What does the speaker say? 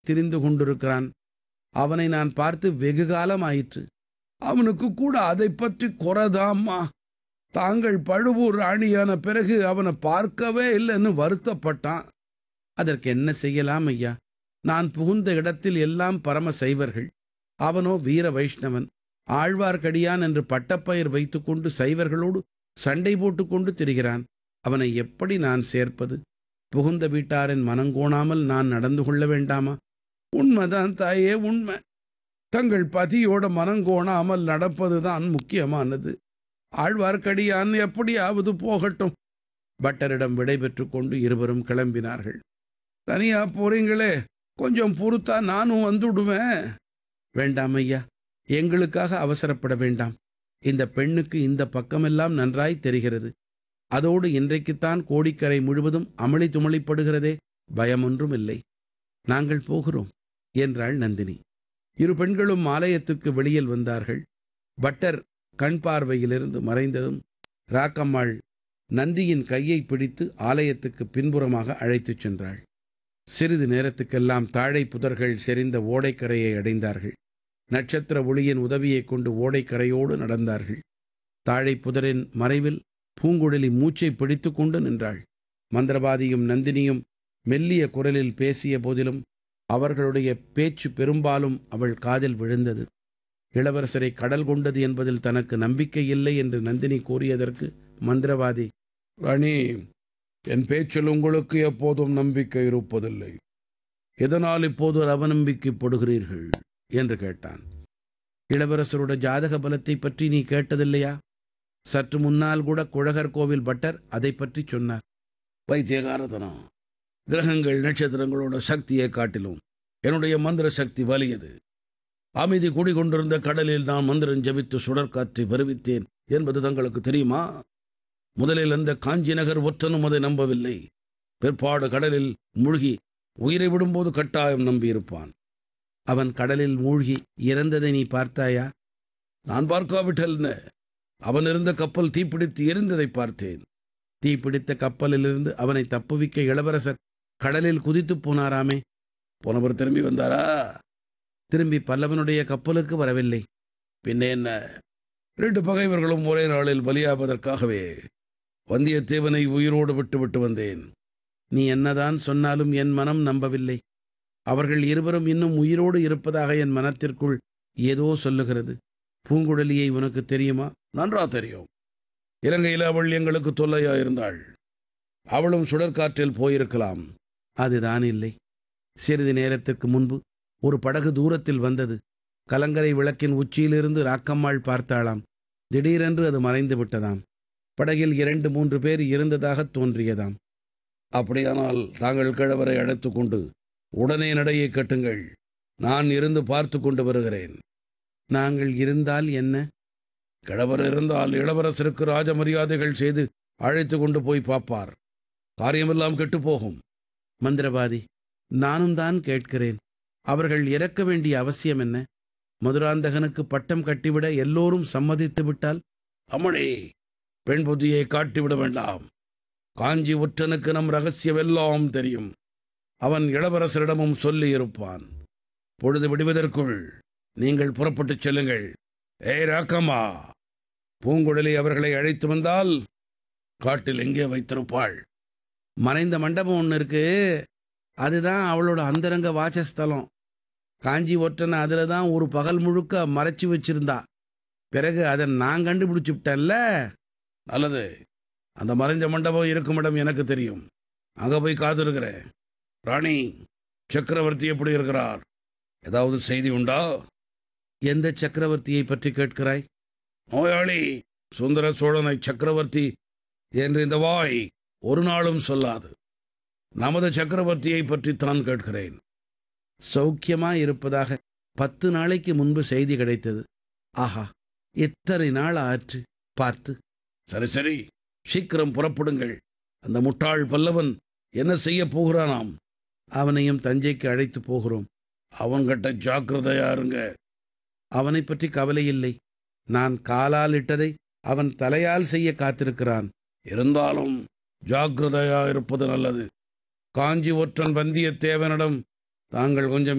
திரிந்து கொண்டிருக்கிறான் அவனை நான் பார்த்து வெகு காலம் ஆயிற்று அவனுக்கு கூட அதை பற்றி குறைதாம்மா தாங்கள் பழுவூர் ராணியான பிறகு அவனை பார்க்கவே இல்லைன்னு வருத்தப்பட்டான் அதற்கு என்ன செய்யலாம் ஐயா நான் புகுந்த இடத்தில் எல்லாம் பரம சைவர்கள் அவனோ வீர வைஷ்ணவன் ஆழ்வார்க்கடியான் என்று பட்டப்பெயர் வைத்துக்கொண்டு சைவர்களோடு சண்டை போட்டுக்கொண்டு திரிகிறான் அவனை எப்படி நான் சேர்ப்பது புகுந்த வீட்டாரின் மனங்கோணாமல் நான் நடந்து கொள்ள வேண்டாமா உண்மைதான் தாயே உண்மை தங்கள் பதியோட மனங்கோணாமல் நடப்பதுதான் முக்கியமானது ஆழ்வார்க்கடியான் எப்படியாவது போகட்டும் பட்டரிடம் விடை பெற்றுக் கொண்டு இருவரும் கிளம்பினார்கள் தனியா போறீங்களே கொஞ்சம் பொறுத்தா நானும் வந்துடுவேன் வேண்டாம் ஐயா எங்களுக்காக அவசரப்பட வேண்டாம் இந்த பெண்ணுக்கு இந்த பக்கமெல்லாம் நன்றாய் தெரிகிறது அதோடு இன்றைக்குத்தான் கோடிக்கரை முழுவதும் அமளி துமளிப்படுகிறதே பயமொன்றும் இல்லை நாங்கள் போகிறோம் என்றாள் நந்தினி இரு பெண்களும் ஆலயத்துக்கு வெளியில் வந்தார்கள் பட்டர் கண் பார்வையிலிருந்து மறைந்ததும் ராக்கம்மாள் நந்தியின் கையை பிடித்து ஆலயத்துக்கு பின்புறமாக அழைத்துச் சென்றாள் சிறிது நேரத்துக்கெல்லாம் தாழை புதர்கள் செறிந்த ஓடைக்கரையை அடைந்தார்கள் நட்சத்திர ஒளியின் உதவியைக் கொண்டு ஓடைக்கரையோடு நடந்தார்கள் தாழை புதரின் மறைவில் பூங்குழலி மூச்சை பிடித்து கொண்டு நின்றாள் மந்திரவாதியும் நந்தினியும் மெல்லிய குரலில் பேசிய போதிலும் அவர்களுடைய பேச்சு பெரும்பாலும் அவள் காதில் விழுந்தது இளவரசரை கடல் கொண்டது என்பதில் தனக்கு நம்பிக்கை இல்லை என்று நந்தினி கூறியதற்கு மந்திரவாதி ராணி என் பேச்சில் உங்களுக்கு எப்போதும் நம்பிக்கை இருப்பதில்லை எதனால் இப்போது அவநம்பிக்கைப்படுகிறீர்கள் என்று கேட்டான் இளவரசரோட ஜாதக பலத்தை பற்றி நீ கேட்டதில்லையா சற்று முன்னால் கூட குழகர் கோவில் பட்டர் அதை பற்றி சொன்னார் பைத்தியகாரதனம் கிரகங்கள் நட்சத்திரங்களோட சக்தியை காட்டிலும் என்னுடைய மந்திர சக்தி வலியது அமைதி குடிகொண்டிருந்த கடலில் நான் மந்திரம் ஜபித்து சுடற்காற்றை வருவித்தேன் என்பது தங்களுக்கு தெரியுமா முதலில் அந்த காஞ்சி நகர் ஒற்றனும் அதை நம்பவில்லை பிற்பாடு கடலில் மூழ்கி உயிரை விடும்போது கட்டாயம் நம்பியிருப்பான் அவன் கடலில் மூழ்கி இறந்ததை நீ பார்த்தாயா நான் பார்க்காவிட்டல் அவன் இருந்த கப்பல் தீப்பிடித்து எரிந்ததை பார்த்தேன் தீப்பிடித்த கப்பலிலிருந்து அவனை தப்புவிக்க இளவரசர் கடலில் குதித்துப் போனாராமே போனவர் திரும்பி வந்தாரா திரும்பி பல்லவனுடைய கப்பலுக்கு வரவில்லை பின்ன என்ன ரெண்டு பகைவர்களும் ஒரே நாளில் பலியாவதற்காகவே வந்தியத்தேவனை உயிரோடு விட்டுவிட்டு வந்தேன் நீ என்னதான் சொன்னாலும் என் மனம் நம்பவில்லை அவர்கள் இருவரும் இன்னும் உயிரோடு இருப்பதாக என் மனத்திற்குள் ஏதோ சொல்லுகிறது பூங்குழலியை உனக்கு தெரியுமா நன்றா தெரியும் இலங்கையில் அவள் எங்களுக்கு தொல்லையா இருந்தாள் அவளும் சுடற்காற்றில் போயிருக்கலாம் அதுதான் இல்லை சிறிது நேரத்துக்கு முன்பு ஒரு படகு தூரத்தில் வந்தது கலங்கரை விளக்கின் உச்சியிலிருந்து ராக்கம்மாள் பார்த்தாளாம் திடீரென்று அது மறைந்து விட்டதாம் படகில் இரண்டு மூன்று பேர் இருந்ததாக தோன்றியதாம் அப்படியானால் தாங்கள் கிழவரை அழைத்து கொண்டு உடனே நடையை கட்டுங்கள் நான் இருந்து பார்த்து கொண்டு வருகிறேன் நாங்கள் இருந்தால் என்ன கிழவர் இருந்தால் இளவரசருக்கு ராஜ மரியாதைகள் செய்து அழைத்து கொண்டு போய் பார்ப்பார் காரியமெல்லாம் கெட்டுப்போகும் மந்திரவாதி நானும் தான் கேட்கிறேன் அவர்கள் இறக்க வேண்டிய அவசியம் என்ன மதுராந்தகனுக்கு பட்டம் கட்டிவிட எல்லோரும் சம்மதித்து விட்டால் அம்மணி பெண் புத்தியை காட்டிவிட வேண்டாம் காஞ்சி ஒற்றனுக்கு நம் ரகசியம் எல்லாம் தெரியும் அவன் இளவரசரிடமும் சொல்லி இருப்பான் பொழுது விடுவதற்குள் நீங்கள் புறப்பட்டுச் செல்லுங்கள் ஏய் ராக்கம்மா பூங்குழலி அவர்களை அழைத்து வந்தால் காட்டில் எங்கே வைத்திருப்பாள் மறைந்த மண்டபம் ஒன்று இருக்கு அதுதான் அவளோட அந்தரங்க வாசஸ்தலம் காஞ்சி ஒற்றனை அதில் தான் ஒரு பகல் முழுக்க மறைச்சு வச்சிருந்தா பிறகு அதை நான் கண்டுபிடிச்சு விட்டேன்ல நல்லது அந்த மறைஞ்ச மண்டபம் இருக்கும் இடம் எனக்கு தெரியும் அங்கே போய் காத்திருக்கிறேன் ராணி சக்கரவர்த்தி எப்படி இருக்கிறார் ஏதாவது செய்தி உண்டா எந்த சக்கரவர்த்தியை பற்றி கேட்கிறாய் நோயாளி சுந்தர சோழனை சக்கரவர்த்தி என்று இந்த வாய் ஒரு நாளும் சொல்லாது நமது சக்கரவர்த்தியை பற்றித்தான் கேட்கிறேன் சௌக்கியமா இருப்பதாக பத்து நாளைக்கு முன்பு செய்தி கிடைத்தது ஆஹா எத்தனை நாள் ஆற்று பார்த்து சரி சரி சீக்கிரம் புறப்படுங்கள் அந்த முட்டாள் பல்லவன் என்ன செய்ய போகிறானாம் அவனையும் தஞ்சைக்கு அழைத்து போகிறோம் அவன்கிட்ட ஜாக்கிரதையா இருங்க அவனை பற்றி கவலை இல்லை நான் காலால் இட்டதை அவன் தலையால் செய்ய காத்திருக்கிறான் இருந்தாலும் ஜாக்கிரதையா இருப்பது நல்லது காஞ்சி ஒற்றன் வந்தியத்தேவனிடம் தாங்கள் கொஞ்சம்